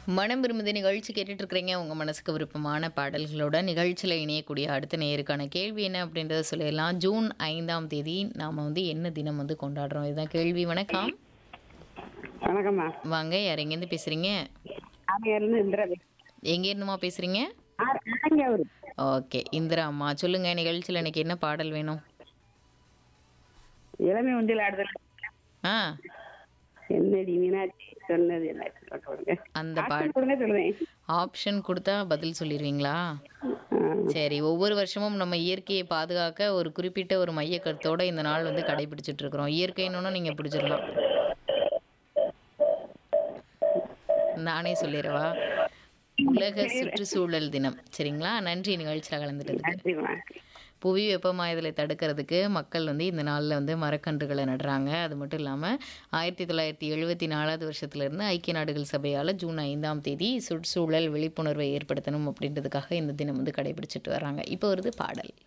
மனம் விரும்புது நிகழ்ச்சி கேட்டுட்டு இருக்கிறீங்க உங்க மனசுக்கு விருப்பமான பாடல்களோட நிகழ்ச்சியில் இணையக்கூடிய அடுத்த நேருக்கான கேள்வி என்ன அப்படின்றத சொல்லிடலாம் ஜூன் ஐந்தாம் தேதி நாம வந்து என்ன தினம் வந்து கொண்டாடுறோம் இதுதான் கேள்வி வணக்கம் வணக்கம்மா வாங்க யார் எங்கேருந்து பேசுறீங்க ஆமையார்னு இந்திரா எங்க இருந்துமா பேசுறீங்க ஆரங்காவூர் ஓகே இந்திரா அம்மா சொல்லுங்க நிகழ்ச்சியில் எனக்கு என்ன பாடல் வேணும் இளமை உண்டில் ஆடுதல் ஆ என்னடி மீனாட்சி சொன்னது என்ன சொல்லுங்க அந்த பா ஆப்ஷன் கொடுங்க சொல்லுவேன் ஆப்ஷன் கொடுத்தா பதில் சொல்லிடுவீங்களா சரி ஒவ்வொரு வருஷமும் நம்ம இயற்கையை பாதுகாக்க ஒரு குறிப்பிட்ட ஒரு மைய கருத்தோட இந்த நாள் வந்து கடைபிடிச்சிட்டு இருக்கிறோம் இயற்கைன்னு நீங்க பிடிச்சிடலாம் நானே சொல்லிடவா உலக சுற்றுச்சூழல் தினம் சரிங்களா நன்றி நிகழ்ச்சியில் கலந்துட்டதுக்கு நன்றிம்மா புவி வெப்பமாயதலை தடுக்கிறதுக்கு மக்கள் வந்து இந்த நாளில் வந்து மரக்கன்றுகளை நடுறாங்க அது மட்டும் இல்லாமல் ஆயிரத்தி தொள்ளாயிரத்தி எழுபத்தி நாலாவது வருஷத்துலேருந்து ஐக்கிய நாடுகள் சபையால் ஜூன் ஐந்தாம் தேதி சுற்றுச்சூழல் விழிப்புணர்வை ஏற்படுத்தணும் அப்படின்றதுக்காக இந்த தினம் வந்து கடைபிடிச்சிட்டு வர்றாங்க இப்போ வருது பாடல்